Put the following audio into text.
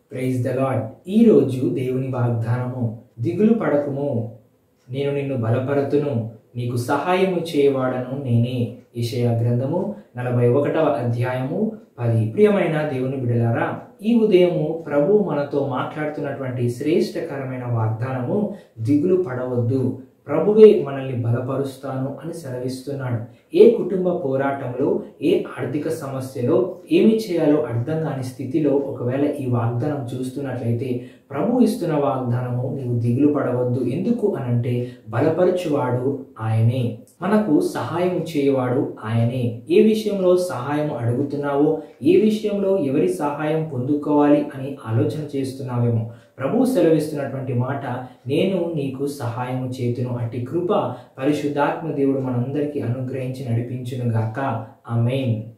praise the lord ఈరోజు దేవుని వాగ్దానము దిగులు పడకుము నేను నిన్ను బలపరతును నీకు సహాయము చేయవాడను నేనే ఇషయ గ్రంథము నలభై ఒకటవ అధ్యాయము పది ప్రియమైన దేవుని బిడలారా ఈ ఉదయము ప్రభు మనతో మాట్లాడుతున్నటువంటి శ్రేష్టకరమైన వాగ్దానము దిగులు పడవద్దు ప్రభువే మనల్ని బలపరుస్తాను అని సెలవిస్తున్నాడు ఏ కుటుంబ పోరాటంలో ఏ ఆర్థిక సమస్యలో ఏమి చేయాలో అర్థం కాని స్థితిలో ఒకవేళ ఈ వాగ్దానం చూస్తున్నట్లయితే ప్రభు ఇస్తున్న వాగ్దానము నీవు దిగులు పడవద్దు ఎందుకు అనంటే బలపరచువాడు ఆయనే మనకు సహాయం చేయవాడు ఆయనే ఏ విషయంలో సహాయం అడుగుతున్నావో ఏ విషయంలో ఎవరి సహాయం పొందుకోవాలి అని ఆలోచన చేస్తున్నావేమో ప్రభు సెలవిస్తున్నటువంటి మాట నేను నీకు సహాయము చేతును అట్టి కృప పరిశుద్ధాత్మ దేవుడు మనందరికీ అనుగ్రహించి నడిపించును గాక ఆమెన్